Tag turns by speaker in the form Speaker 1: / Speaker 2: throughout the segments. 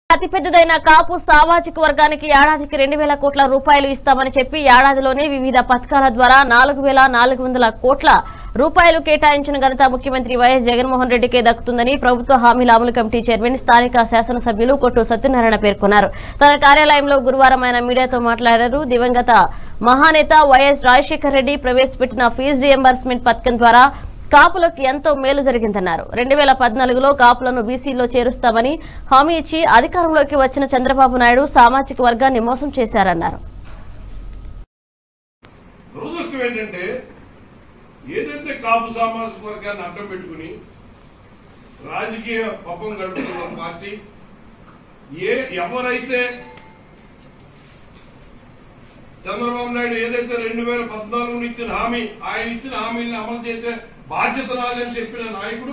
Speaker 1: అతిపెద్దదైన కాపు సామాజిక వర్గానికి ఏడాదికి రెండు వేల కోట్ల రూపాయలు ఇస్తామని చెప్పి ఏడాదిలోనే వివిధ పథకాల ద్వారా నాలుగు వేల నాలుగు వందల కోట్ల రూపాయలు కేటాయించిన ఘనత ముఖ్యమంత్రి వైఎస్ జగన్మోహన్ రెడ్డికే దక్కుతుందని ప్రభుత్వ హామీల అమలు కమిటీ చైర్మన్ స్థానిక శాసనసభ్యులు కొట్టు సత్యనారాయణ పేర్కొన్నారు తన కార్యాలయంలో గురువారం ఆయన మీడియాతో మాట్లాడారు దివంగత మహానేత వైఎస్ రాజశేఖర రెడ్డి ప్రవేశపెట్టిన ఫీజు రియంబర్స్మెంట్ పథకం ద్వారా కాపులకు ఎంతో మేలు జరిగిందన్నారు రెండు వేల పద్నాలుగులో కాపులను బీసీలో చేరుస్తామని హామీ ఇచ్చి అధికారంలోకి వచ్చిన చంద్రబాబు నాయుడు సామాజిక వర్గాన్ని మోసం చేశారన్నారు
Speaker 2: దురదృష్టం ఏంటంటే ఏదైతే కాపు సామాజిక వర్గాన్ని అడ్డం పెట్టుకుని రాజకీయ పబ్బం గడుపుతున్న పార్టీ ఏ ఎవరైతే చంద్రబాబు నాయుడు ఏదైతే రెండు వేల పద్నాలుగు ఇచ్చిన హామీ ఆయన ఇచ్చిన హామీని అమలు చేసే బాధ్యత నాదని చెప్పిన నాయకుడు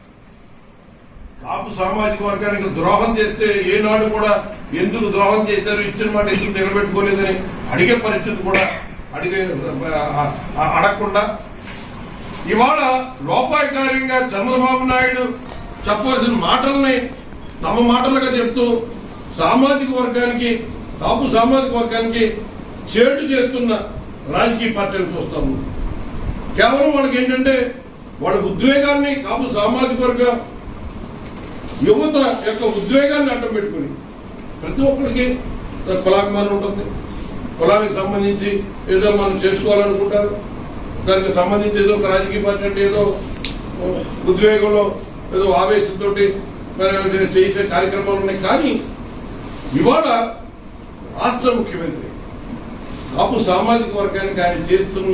Speaker 2: కాపు సామాజిక వర్గానికి ద్రోహం చేస్తే ఏనాడు కూడా ఎందుకు ద్రోహం చేశారు ఇచ్చిన మాట ఎందుకు నిలబెట్టుకోలేదని అడిగే పరిస్థితి కూడా అడిగే ఆ- ఆ- అడగకుండా ఇవాళ లోపాయకార్యంగా చంద్రబాబు నాయుడు చెప్పవలసిన మాటల్ని తమ మాటలుగా చెప్తూ సామాజిక వర్గానికి కాపు సామాజిక వర్గానికి చేటు చేస్తున్న రాజకీయ పార్టీలు చూస్తాము కేవలం వాళ్ళకి ఏంటంటే వాళ్ళ ఉద్వేగాన్ని కాపు సామాజిక వర్గ యువత యొక్క ఉద్వేగాన్ని అడ్డం పెట్టుకుని ప్రతి ఒక్కరికి కులాభిమానం ఉంటుంది కులానికి సంబంధించి ఏదో మనం చేసుకోవాలనుకుంటారు దానికి సంబంధించి ఏదో ఒక రాజకీయ పార్టీ అంటే ఏదో ఉద్వేగంలో ఏదో ఆవేశంతో మరి చేసే కార్యక్రమాలు ఉన్నాయి కానీ ఇవాళ రాష్ట్ర ముఖ్యమంత్రి కాపు సామాజిక వర్గానికి ఆయన చేస్తున్న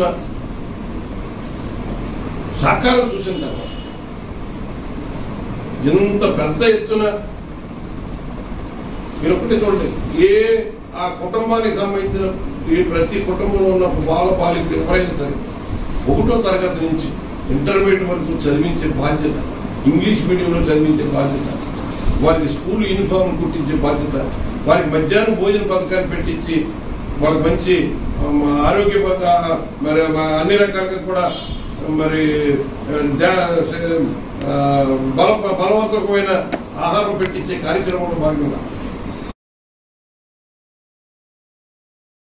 Speaker 2: సహకారం చూసిన తర్వాత ఎంత పెద్ద ఎత్తున మీరు ఒకటి చూడండి ఏ ఆ కుటుంబానికి సంబంధించిన ఏ ప్రతి కుటుంబంలో ఉన్న బాల బాలికలు ఎవరైనా సరే ఒకటో తరగతి నుంచి ఇంటర్మీడియట్ వరకు చదివించే బాధ్యత ఇంగ్లీష్ మీడియంలో చదివించే బాధ్యత వారికి స్కూల్ యూనిఫామ్ కుట్టించే బాధ్యత వారికి మధ్యాహ్నం భోజన పథకాన్ని పెట్టించి వాళ్ళకి మంచి ఆమ్, ఆరోగ్య పథ- మరి అన్ని రకాలుగా కూడా మరి ఆ, దా- ఆ, బల బలవంతకమైన ఆహారం పెట్టించే కార్యక్రమంలో భాగంగా